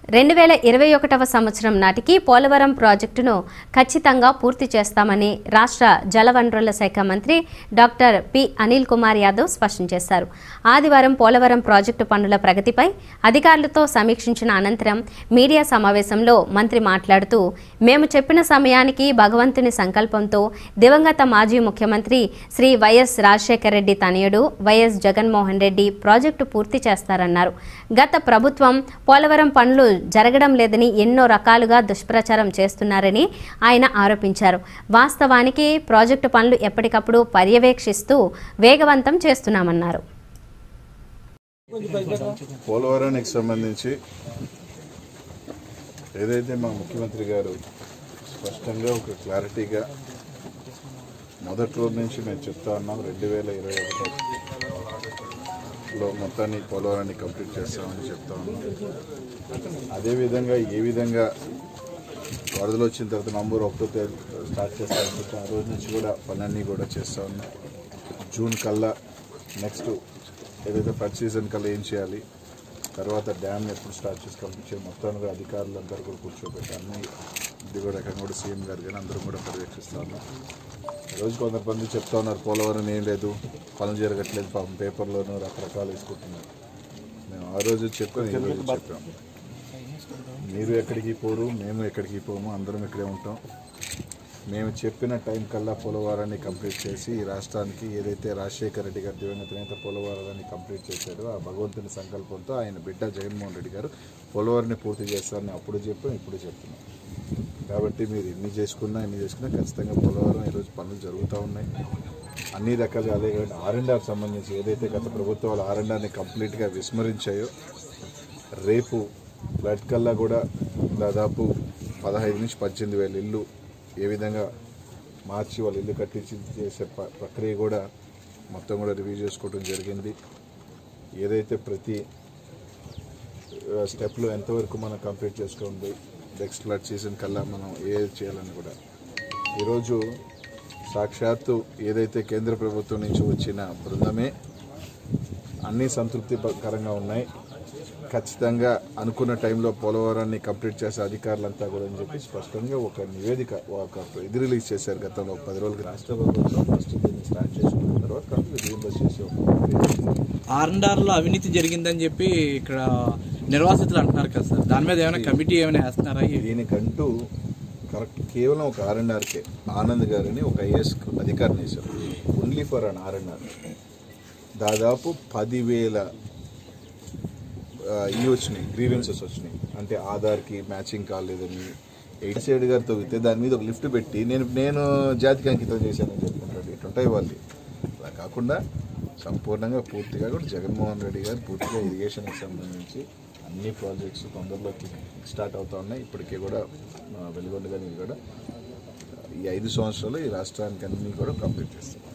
రెండు వేల ఇరవై ఒకటవ సంవత్సరం నాటికి పోలవరం ప్రాజెక్టును ఖచ్చితంగా పూర్తి చేస్తామని రాష్ట్ర జలవనరుల శాఖ మంత్రి డాక్టర్ పి అనిల్ కుమార్ యాదవ్ స్పష్టం చేశారు ఆదివారం పోలవరం ప్రాజెక్టు పనుల ప్రగతిపై అధికారులతో సమీక్షించిన అనంతరం మీడియా సమావేశంలో మంత్రి మాట్లాడుతూ మేము చెప్పిన సమయానికి భగవంతుని సంకల్పంతో దివంగత మాజీ ముఖ్యమంత్రి శ్రీ వైఎస్ రాజశేఖర రెడ్డి తనయుడు వైఎస్ జగన్మోహన్ రెడ్డి ప్రాజెక్టు పూర్తి చేస్తారన్నారు గత ప్రభుత్వం పోలవరం పనులు జరగడం లేదని ఎన్నో రకాలుగా దుష్ప్రచారం చేస్తున్నారని ఆయన ఆరోపించారు వాస్తవానికి ప్రాజెక్టు పనులు ఎప్పటికప్పుడు పర్యవేక్షిస్తూ వేగవంతం చేస్తున్నామన్నారు పోలవరానికి సంబంధించి ఏదైతే మా ముఖ్యమంత్రి గారు స్పష్టంగా ఒక క్లారిటీగా మొదటి రోజు నుంచి మేము చెప్తా ఉన్నాం రెండు వేల ఇరవై ఒకటిలో మొత్తాన్ని పోలవరాన్ని కంప్లీట్ చేస్తామని చెప్తా ఉన్నాం అదేవిధంగా ఏ విధంగా వరదలు వచ్చిన తర్వాత నంబర్ ఒకటో తేదీ స్టార్ట్ చేస్తామని చెప్పి ఆ రోజు నుంచి కూడా పనులన్నీ కూడా చేస్తా ఉన్నాం జూన్ కల్లా నెక్స్ట్ ఏదైతే ఫ్లడ్ సీజన్ కల్లా ఏం చేయాలి తర్వాత డ్యామ్ ఎప్పుడు స్టార్ట్ చేసి కంప్లీట్ చేయాలి మొత్తాన్ని కూడా అధికారులందరూ కూడా కూర్చోబెట్టి అన్ని ఇది కూడా రకంగా కూడా సీఎం గారు కానీ అందరం కూడా పర్యవేక్షిస్తా ఉన్నాం రోజు కొంతమంది చెప్తా ఉన్నారు పోలవరం ఏం లేదు పనులు జరగట్లేదు పాపం పేపర్లోనూ రకరకాలు వేసుకుంటున్నారు మేము ఆ రోజు చెప్పాం ఈ రోజు చెప్పాం మీరు ఎక్కడికి పోరు మేము ఎక్కడికి పోము అందరం ఇక్కడే ఉంటాం మేము చెప్పిన టైం కల్లా పోలవరాన్ని కంప్లీట్ చేసి ఈ రాష్ట్రానికి ఏదైతే రాజశేఖర రెడ్డి గారు దివంగత నేత పోలవరాన్ని కంప్లీట్ చేశారో ఆ భగవంతుని సంకల్పంతో ఆయన బిడ్డ జగన్మోహన్ రెడ్డి గారు పోలవరాన్ని పూర్తి చేస్తారని అప్పుడు చెప్పాం ఇప్పుడు చెప్తున్నాం కాబట్టి మీరు ఎన్ని చేసుకున్నా ఎన్ని చేసుకున్నా ఖచ్చితంగా పోలవరం ఈరోజు పనులు జరుగుతూ ఉన్నాయి అన్ని రకాలుగా అదే కాబట్టి ఆర్ అండ్ ఆర్ సంబంధించి ఏదైతే గత ప్రభుత్వాలు ఆర్ అండ్ ఆర్ని కంప్లీట్గా విస్మరించాయో రేపు ఫ్లడ్ కల్లా కూడా దాదాపు పదహైదు నుంచి పద్దెనిమిది వేల ఇల్లు ఏ విధంగా మార్చి వాళ్ళు ఇల్లు కట్టించి చేసే ప- ప్రక్రియ కూడా మొత్తం కూడా రివ్యూ చేసుకోవడం జరిగింది ఏదైతే ప్రతి ఆ, స్టెప్లో ఎంతవరకు మనం కంప్లీట్ చేసుకోండి నెక్స్ట్ ఫ్లడ్ సీజన్ కల్లా మనం ఏది చేయాలని కూడా ఈరోజు సాక్షాత్తు ఏదైతే కేంద్ర ప్రభుత్వం నుంచి వచ్చిన బృందమే అన్నీ సంతృప్తికరంగా ఉన్నాయి ఖచ్చితంగా అనుకున్న టైంలో పోలవరాన్ని కంప్లీట్ చేసే అధికారులంతా కూడా అని చెప్పి స్పష్టంగా ఒక నివేదిక ఒక ఇది రిలీజ్ చేశారు గతంలో ఒక పది రోజులకి రాష్ట్ర ప్రభుత్వం ఫస్ట్ దీన్ని స్టార్ట్ చేసుకున్న తర్వాత కంప్లీట్ రీఇంబర్స్ చేసి ఒక ప్రక్రియ చేసింది. ఆర్ఎన్ఆర్లో అవినీతి జరిగిందని చెప్పి ఇక్కడ నిర్వాసితులు అంటున్నారు కదా సార్ దాని మీద ఏమైనా కమిటీ ఏమైనా వేస్తున్నారా దీనికంటూ కరెక్ట్ కేవలం ఒక ఆర్ఎన్ఆర్కే ఆనంద్ గారిని ఒక ఐఏఎస్ అధికారిని వేశారు ఓన్లీ ఫర్ అన్ ఆర్ఎన్ఆర్ దాదాపు పదివేల ఆ, ఇవి వచ్చినాయి గ్రీవెన్సెస్ వచ్చినాయి అంటే ఆధార్కి మ్యాచింగ్ కాలేదని ఎయిట్ సైడ్ గారు తవ్వితే దాని మీద ఒక లిఫ్ట్ పెట్టి నేను నేను జాతికి అంకితం చేశానని చెప్పుకుంటాడు ఇటుంటాయి వాళ్ళు అలా కాకుండా సంపూర్ణంగా పూర్తిగా కూడా జగన్మోహన్ రెడ్డి గారు పూర్తిగా ఇరిగేషన్కి సంబంధించి అన్ని ప్రాజెక్ట్స్ తొందరలో స్టార్ట్ అవుతా ఉన్నాయి ఇప్పటికే కూడా వెలుగొండ కానీ కూడా ఈ ఐదు సంవత్సరాలు ఈ రాష్ట్రానికి అన్ని కూడా కంప్లీట్ చేస్తాం